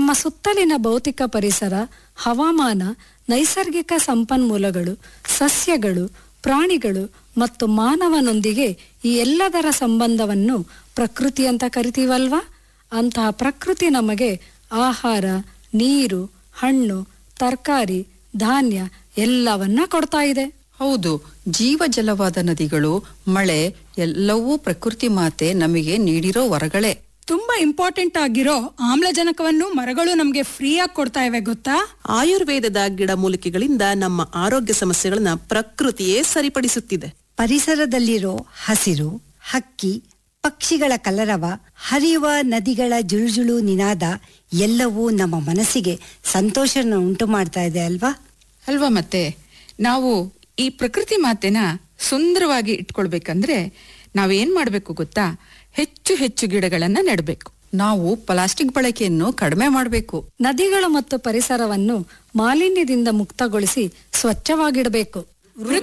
ನಮ್ಮ ಸುತ್ತಲಿನ ಭೌತಿಕ ಪರಿಸರ ಹವಾಮಾನ ನೈಸರ್ಗಿಕ ಸಂಪನ್ಮೂಲಗಳು ಸಸ್ಯಗಳು ಪ್ರಾಣಿಗಳು ಮತ್ತು ಮಾನವನೊಂದಿಗೆ ಈ ಎಲ್ಲದರ ಸಂಬಂಧವನ್ನು ಪ್ರಕೃತಿ ಅಂತ ಕರಿತೀವಲ್ವಾ ಅಂತಹ ಪ್ರಕೃತಿ ನಮಗೆ ಆಹಾರ ನೀರು ಹಣ್ಣು ತರಕಾರಿ ಧಾನ್ಯ ಎಲ್ಲವನ್ನ ಕೊಡ್ತಾ ಇದೆ ಹೌದು ಜೀವಜಲವಾದ ನದಿಗಳು ಮಳೆ ಎಲ್ಲವೂ ಪ್ರಕೃತಿ ಮಾತೆ ನಮಗೆ ನೀಡಿರೋ ವರಗಳೇ ತುಂಬಾ ಇಂಪಾರ್ಟೆಂಟ್ ಆಗಿರೋ ಆಮ್ಲಜನಕವನ್ನು ಮರಗಳು ನಮ್ಗೆ ಫ್ರೀಯಾಗಿ ಕೊಡ್ತಾ ಇವೆ ಗೊತ್ತಾ ಆಯುರ್ವೇದದ ಗಿಡಮೂಲಿಕೆಗಳಿಂದ ನಮ್ಮ ಆರೋಗ್ಯ ಸಮಸ್ಯೆಗಳನ್ನ ಪ್ರಕೃತಿಯೇ ಸರಿಪಡಿಸುತ್ತಿದೆ ಪರಿಸರದಲ್ಲಿರೋ ಹಸಿರು ಹಕ್ಕಿ ಪಕ್ಷಿಗಳ ಕಲರವ ಹರಿಯುವ ನದಿಗಳ ಜುಳುಜುಳು ನಿನಾದ ಎಲ್ಲವೂ ನಮ್ಮ ಮನಸ್ಸಿಗೆ ಸಂತೋಷನ ಉಂಟು ಮಾಡ್ತಾ ಇದೆ ಅಲ್ವಾ ಅಲ್ವಾ ಮತ್ತೆ ನಾವು ಈ ಪ್ರಕೃತಿ ಮಾತೆನ ಸುಂದರವಾಗಿ ಇಟ್ಕೊಳ್ಬೇಕಂದ್ರೆ ನಾವೇನ್ ಮಾಡ್ಬೇಕು ಗೊತ್ತಾ ಹೆಚ್ಚು ಹೆಚ್ಚು ಗಿಡಗಳನ್ನ ನೆಡಬೇಕು ನಾವು ಪ್ಲಾಸ್ಟಿಕ್ ಬಳಕೆಯನ್ನು ಕಡಿಮೆ ಮಾಡಬೇಕು ನದಿಗಳು ಮತ್ತು ಪರಿಸರವನ್ನು ಮಾಲಿನ್ಯದಿಂದ ಮುಕ್ತಗೊಳಿಸಿ ಸ್ವಚ್ಛವಾಗಿಡಬೇಕು